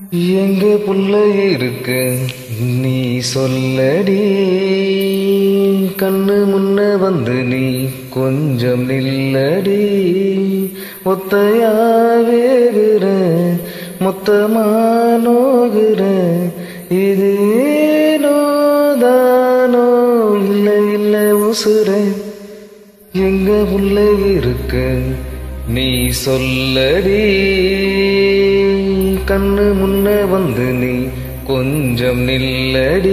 எங்க புள்ள இருக்கு நீ சொல்லடி கண்ணு முன்ன வந்து நீ கொஞ்சம் நில்லடி ஒத்தையாவேகிற மொத்தமானோகிற இது ஏனோ தானோ இல்லை இல்லை உசுர எங்க புள்ள இருக்கு நீ சொல்லடி கண்ணு முன்ன வந்து நீ கொஞ்சம் நில்லடி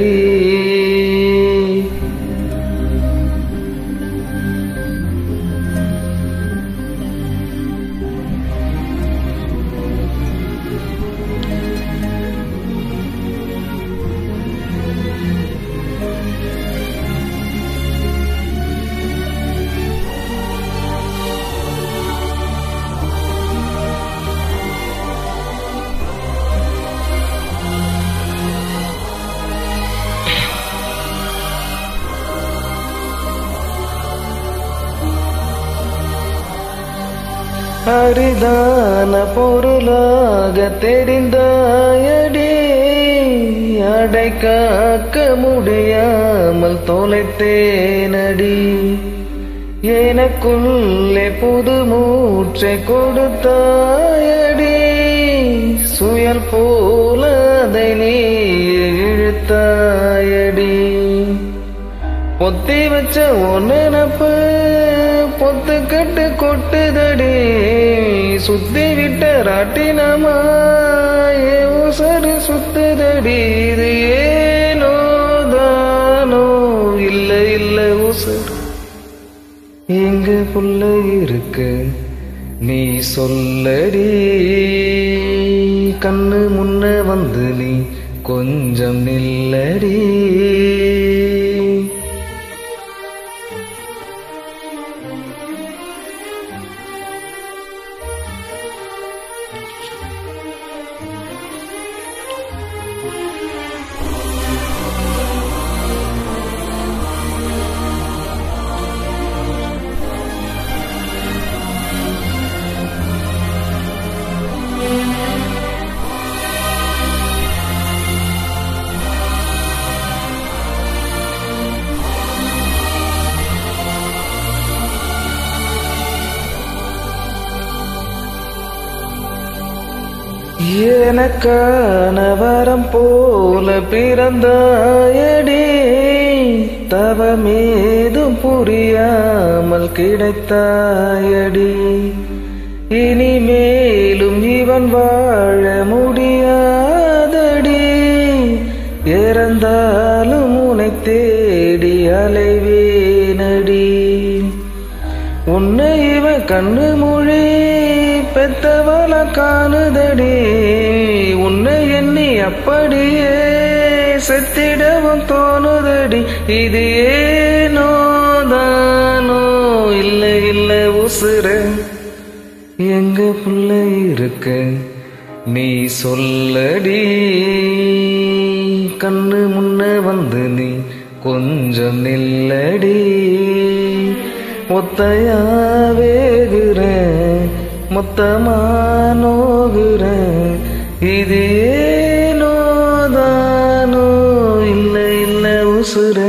அரிதான பொருளாக தெரிந்தாயடி அடை காக்க முடியாமல் தொலைத்தேனடி எனக்குள்ளே புது மூச்சை கொடுத்தாயடி சுயல் போல அதை நீ இழுத்தாயடி பொத்தி வச்ச ஒன்னப்பு பொத்து கட்டு கொட்டுதடி சுத்தி விட்ட ராட்டினமா ஏ உசரு சுத்துதடி இது ஏனோ தானோ இல்ல இல்ல உசர் எங்க புள்ள இருக்கு நீ சொல்லடி கண்ணு முன்ன வந்து நீ கொஞ்சம் நில்லடி எனக்கான வரம் போல பிறந்தாயடி தவமேதும் புரியாமல் கிடைத்தாயடி இனிமேலும் இவன் வாழ முடியாதடி இறந்தாலும் உனை தேடி அலைவேனடி உன்னை இவன் கண்ணு மொழி பெத்தவள காணுதடி உன்னை எண்ணி அப்படியே செத்திடவும் தோணுதடி இது ஏனோ தானோ இல்லை இல்லை உசுர எங்க புள்ள இருக்கு நீ சொல்லடி கண்ணு முன்ன வந்து நீ கொஞ்சம் நில்லடி ஒத்தையாவேகிற மொத்தமானோகிற இது ஏனோ தானோ இல்லை இல்லை உசுர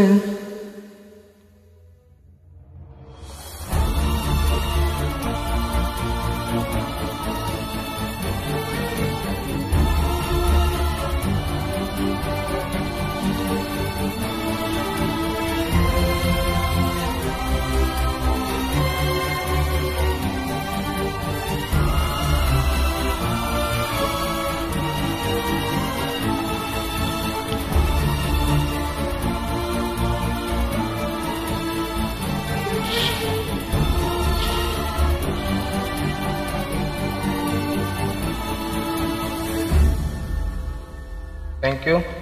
Thank you.